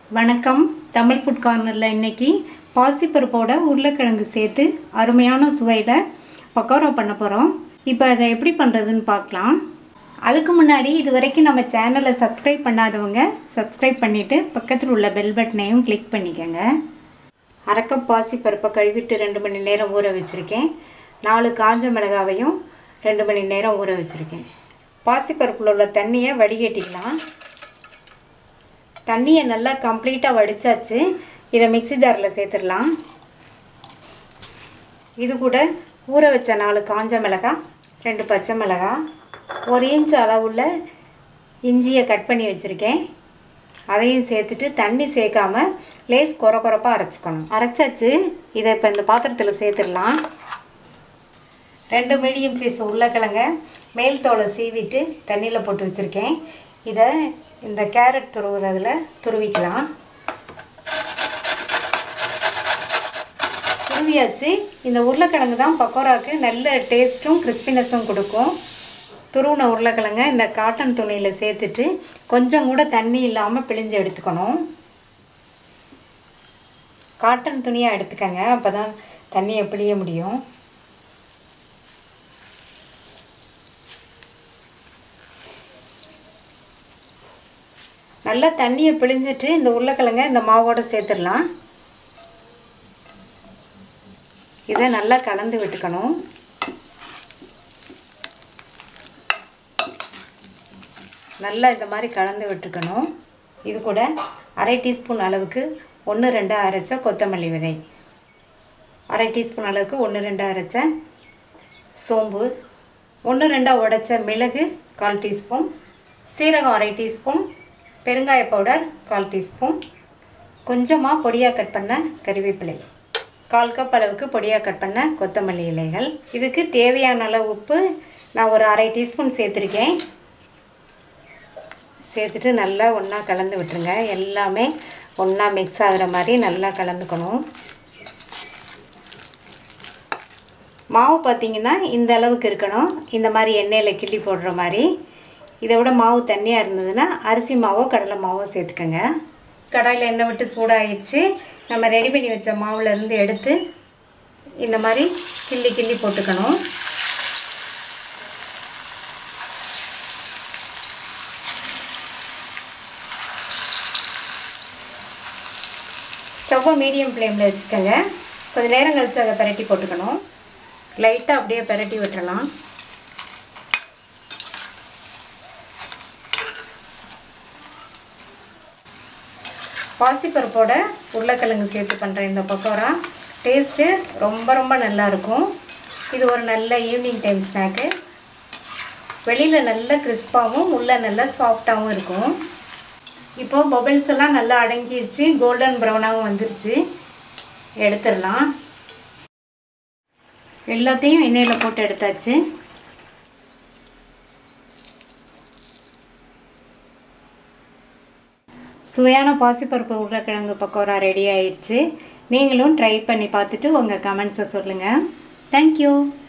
வணக்கம் தமிழ் ஃபுட் கார்னரில் இன்னைக்கு பாசிப்பருப்போட உருளைக்கிழங்கு சேர்த்து அருமையான சுவையில் பக்கோடா பண்ண போகிறோம் இப்போ அதை எப்படி பண்ணுறதுன்னு பார்க்கலாம் அதுக்கு முன்னாடி இது வரைக்கும் நம்ம சேனலை சப்ஸ்கிரைப் பண்ணாதவங்க சப்ஸ்கிரைப் பண்ணிவிட்டு பக்கத்தில் உள்ள பெல் பட்டனையும் கிளிக் பண்ணிக்கோங்க அரைக்கப் பாசிப்பருப்பை கழுவிட்டு ரெண்டு மணி நேரம் ஊற வச்சுருக்கேன் நாலு காஞ்ச மிளகாவையும் ரெண்டு மணி நேரம் ஊற வச்சுருக்கேன் பாசிப்பருப்பில் உள்ள தண்ணியை வடிகட்டிக்கலாம் தண்ணியை நல்லா கம்ப்ளீட்டாக வடித்தாச்சு இதை மிக்ஸி ஜாரில் சேர்த்துடலாம் இது கூட ஊற வச்ச நாலு காஞ்ச மிளகாய் ரெண்டு பச்சை மிளகாய் ஒரு இன்ச் அளவுள்ள இஞ்சியை கட் பண்ணி வச்சுருக்கேன் அதையும் சேர்த்துட்டு தண்ணி சேர்க்காம லேஸ் குறை குறைப்பாக அரைச்சிக்கணும் அரைச்சாச்சு இதை இப்போ இந்த பாத்திரத்தில் சேர்த்துடலாம் ரெண்டு மீடியம் சைஸ் உருளைக்கிழங்க மேல் தோலை சீவிட்டு தண்ணியில் போட்டு வச்சுருக்கேன் இதை இந்த கேரட் துருவுறதுல துருவிக்கலாம் துருவியாச்சு இந்த உருளைக்கிழங்கு தான் பக்கோடாவுக்கு நல்ல டேஸ்ட்டும் கிறிஸ்பினஸும் கொடுக்கும் துருவின உருளைக்கிழங்க இந்த காட்டன் துணியில் சேர்த்துட்டு கொஞ்சம் கூட தண்ணி இல்லாமல் பிழிஞ்சு எடுத்துக்கணும் காட்டன் துணியாக எடுத்துக்கங்க அப்போ தான் தண்ணியை பிழிய முடியும் நல்லா தண்ணியை பிழிஞ்சிட்டு இந்த உருளைக்கிழங்க இந்த மாவோடு சேர்த்துடலாம் இதை நல்லா கலந்து விட்டுக்கணும் நல்லா இந்த மாதிரி கலந்து விட்டுக்கணும் இது கூட அரை டீஸ்பூன் அளவுக்கு ஒன்று ரெண்டு அரைச்ச கொத்தமல்லி விதை அரை டீஸ்பூன் அளவுக்கு ஒன்று ரெண்டு அரைச்ச சோம்பு ஒன்று ரெண்டாக உடைச்ச மிளகு கால் டீஸ்பூன் சீரகம் அரை டீஸ்பூன் பெருங்காய பவுடர் கால் டீஸ்பூன் கொஞ்சமாக பொடியாக கட் பண்ண கறிவேப்பிலை கால் கப் அளவுக்கு பொடியாக கட் பண்ண கொத்தமல்லி இலைகள் இதுக்கு தேவையான அளவு உப்பு நான் ஒரு அரை டீஸ்பூன் சேர்த்துருக்கேன் சேர்த்துட்டு நல்லா ஒன்றா கலந்து விட்டுருங்க எல்லாமே ஒன்றா மிக்ஸ் ஆகிற மாதிரி நல்லா கலந்துக்கணும் மாவு பார்த்திங்கன்னா இந்த அளவுக்கு இருக்கணும் இந்த மாதிரி எண்ணெயில் கிள்ளி போடுற மாதிரி இதை விட மாவு தண்ணியாக இருந்ததுன்னா அரிசி மாவோ கடலை மாவோ சேர்த்துக்கோங்க கடாயில் எண்ணெய் விட்டு சூடாகிடுச்சு நம்ம ரெடி பண்ணி வச்ச மாவுலேருந்து எடுத்து இந்த மாதிரி கிள்ளி கிள்ளி போட்டுக்கணும் ஸ்டவ்வை மீடியம் ஃப்ளேமில் வச்சுக்கோங்க கொஞ்சம் நேரம் கழித்து அதை பரட்டி போட்டுக்கணும் லைட்டாக அப்படியே பரட்டி விட்டுறலாம் பாசிப்பருப்போட உருளைக்கிழங்கு சேர்த்து பண்ணுற இந்த பக்கோடா டேஸ்ட்டு ரொம்ப ரொம்ப நல்லாயிருக்கும் இது ஒரு நல்ல ஈவினிங் டைம் ஸ்நாக்கு வெளியில் நல்ல கிறிஸ்பாகவும் உள்ளே நல்லா சாஃப்டாகவும் இருக்கும் இப்போது பபிள்ஸ் எல்லாம் நல்லா அடங்கிடுச்சு கோல்டன் ப்ரௌனாகவும் வந்துருச்சு எடுத்துடலாம் எல்லாத்தையும் எண்ணெயில் போட்டு எடுத்தாச்சு சுவையான பாசிப்பருப்பு உருளைக்கிழங்கு பக்கோடா ரெடி ஆயிடுச்சு நீங்களும் ட்ரை பண்ணி பார்த்துட்டு உங்கள் கமெண்ட்ஸை சொல்லுங்கள் தேங்க்யூ